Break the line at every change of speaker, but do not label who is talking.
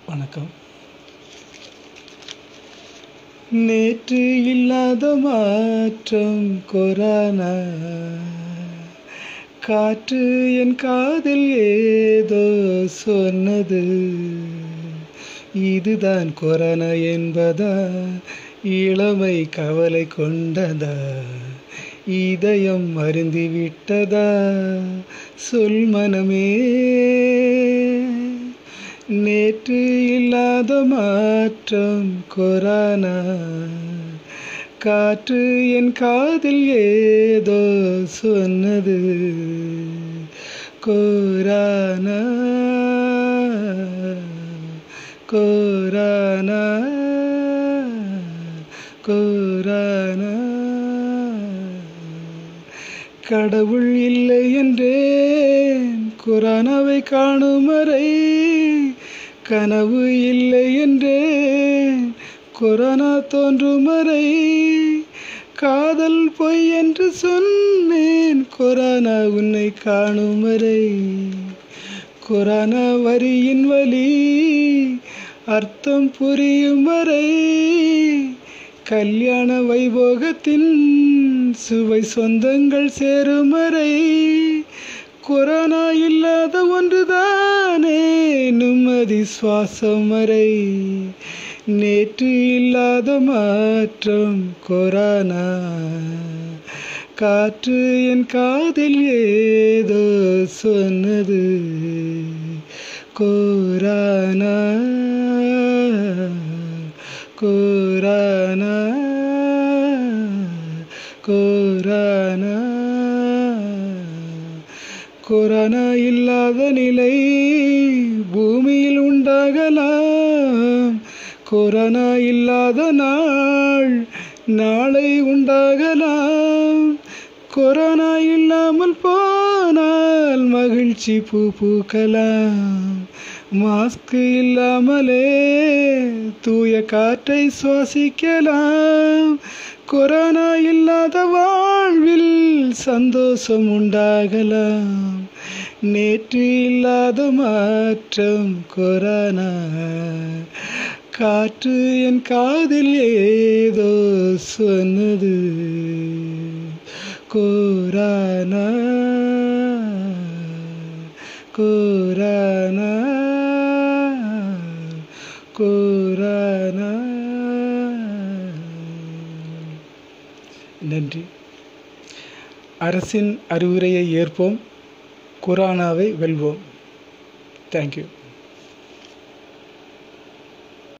வணக்கம் நேற்று இல்லாத மாற்றம் கொரோனா காற்று என் காதில் ஏதோ சொன்னது இதுதான் கொரோனா என்பதா இளமை கவலை கொண்டதா இதயம் அருந்தி விட்டதா சொல் மனமே நேற்று இல்லாத மாற்றம் கொரோனா காற்று என் காதில் ஏதோ சொன்னது கொரோனா கொரோனா கொரோனா கடவுள் இல்லை என்றேன் கொரோனாவை காணும் வரை கனவு இல்லை என்றேன் கொரோனா தோன்றும் வரை காதல் பொய் என்று சொன்னேன் கொரோனா உன்னை காணும் வரை கொரோனா வரியின் வழி அர்த்தம் புரியும் வரை கல்யாண வைபோகத்தின் சுவை சொந்தங்கள் சேரும் வரை கொரோனா இல்லாத ஒன்றுதானே நிம்மதி சுவாசம் வரை நேற்று இல்லாத மாற்றம் கொரோனா காற்று என் காதில் ஏதோ சொன்னது கொரோனா கொரோனா கொரோனா கொரோனா இல்லாத நிலை பூமியில் உண்டாகலாம் கொரோனா இல்லாத நாள் நாளை உண்டாகலாம் கொரோனா இல்லாமல் போனால் மகிழ்ச்சி பூ பூக்கலாம் மாஸ்க் இல்லாமலே தூய காற்றை சுவாசிக்கலாம் கொரோனா இல்லாத வாழ்வில் சந்தோஷம் உண்டாகலாம் நேற்று இல்லாத மாற்றம் கொரோனா காற்று என் காதில் ஏதோ சொன்னது கொரோனா கொரோனா கொரோனா நன்றி அரசின் அறிவுரையை ஏற்போம் கொரோனாவை வெல்வோம் தேங்க்யூ